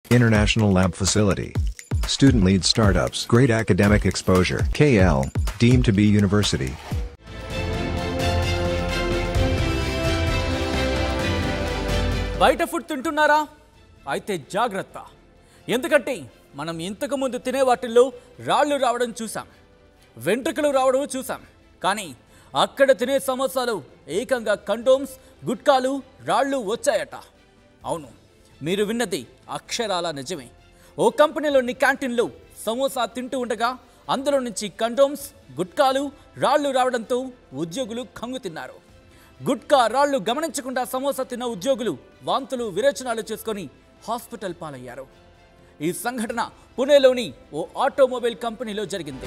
International Lab Facility. Student lead startups. Great academic exposure. KL, deemed to be university. బయట food తింటున్నారా అయితే జాగ్రత్త ఎందుకంటే మనం ఇంతకుముందు తినే వాటిల్లో రాళ్ళు రావడం చూసాం వెంట్రుకలు రావడం చూసాం కానీ అక్కడ తినే సమోసాలు ఏకంగా కండోమ్స్ గుట్కాలు రాళ్ళు వచ్చాయట అవును మీరు విన్నది అక్షరాల నిజమే ఓ కంపెనీలోని క్యాంటీన్లో సమోసా తింటూ ఉండగా అందులో నుంచి కండోమ్స్ గుట్కాలు రాళ్ళు రావడంతో ఉద్యోగులు కంగు తిన్నారు గుట్కా రాళ్లు గమనించకుండా సమోసా తిన్న ఉద్యోగులు వాంతులు విరేచనాలు చేసుకొని హాస్పిటల్ పాలయ్యారు ఈ సంఘటన పుణేలోని ఓ ఆటోమొబైల్ కంపెనీలో జరిగింది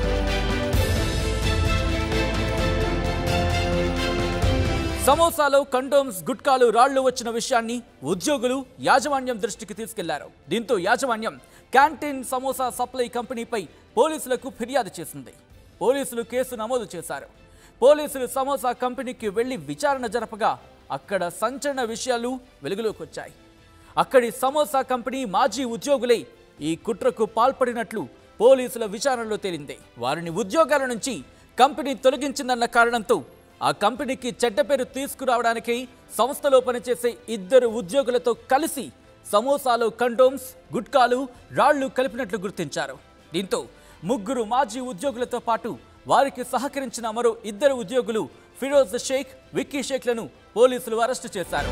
సమోసాలో కండోమ్స్ గుట్కాలు రాళ్లు వచ్చిన విషయాన్ని ఉద్యోగులు యాజమాన్యం దృష్టికి తీసుకెళ్లారు దీంతో యాజమాన్యం క్యాంటీన్ సమోసా సప్లై కంపెనీపై పోలీసులకు ఫిర్యాదు చేసింది పోలీసులు కేసు నమోదు చేశారు పోలీసులు సమోసా కంపెనీకి వెళ్లి విచారణ జరపగా అక్కడ సంచలన విషయాలు వెలుగులోకి వచ్చాయి అక్కడి సమోసా కంపెనీ మాజీ ఉద్యోగులే ఈ కుట్రకు పాల్పడినట్లు పోలీసుల విచారణలో తేలింది వారిని ఉద్యోగాల నుంచి కంపెనీ తొలగించిందన్న కారణంతో ఆ కంపెనీకి చెడ్డ పేరు తీసుకురావడానికి సంస్థలో పనిచేసే ఇద్దరు ఉద్యోగులతో కలిసి సమోసాలో కండోమ్స్ గుట్కాలు రాళ్లు కలిపినట్లు గుర్తించారు దీంతో ముగ్గురు మాజీ ఉద్యోగులతో పాటు వారికి సహకరించిన మరో ఇద్దరు ఉద్యోగులు ఫిరోజ్ షేక్ విక్కీ షేక్లను పోలీసులు అరెస్టు చేశారు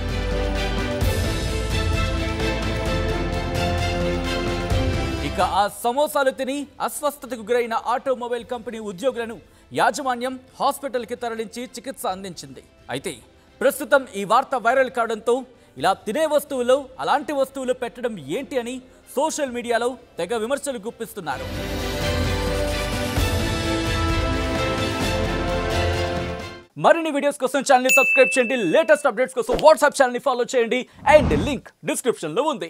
ఇక ఆ సమోసాలు తిని అస్వస్థతకు గురైన ఆటోమొబైల్ కంపెనీ ఉద్యోగులను యాజమాన్యం హాస్పిటల్కి తరలించి చికిత్స అందించింది అయితే ప్రస్తుతం ఈ వార్త వైరల్ కావడంతో ఇలా తినే వస్తువుల్లో అలాంటి వస్తువులు పెట్టడం ఏంటి అని సోషల్ మీడియాలో తెగ విమర్శలు గుప్పిస్తున్నారు మరిన్ని వీడియోస్ కోసం ఛానల్ సబ్స్క్రైబ్ చేయండి లేటెస్ట్ అప్డేట్స్ కోసం వాట్సాప్ ఛానల్ ఫాలో చేయండి అండ్ లింక్ డిస్క్రిప్షన్ లో ఉంది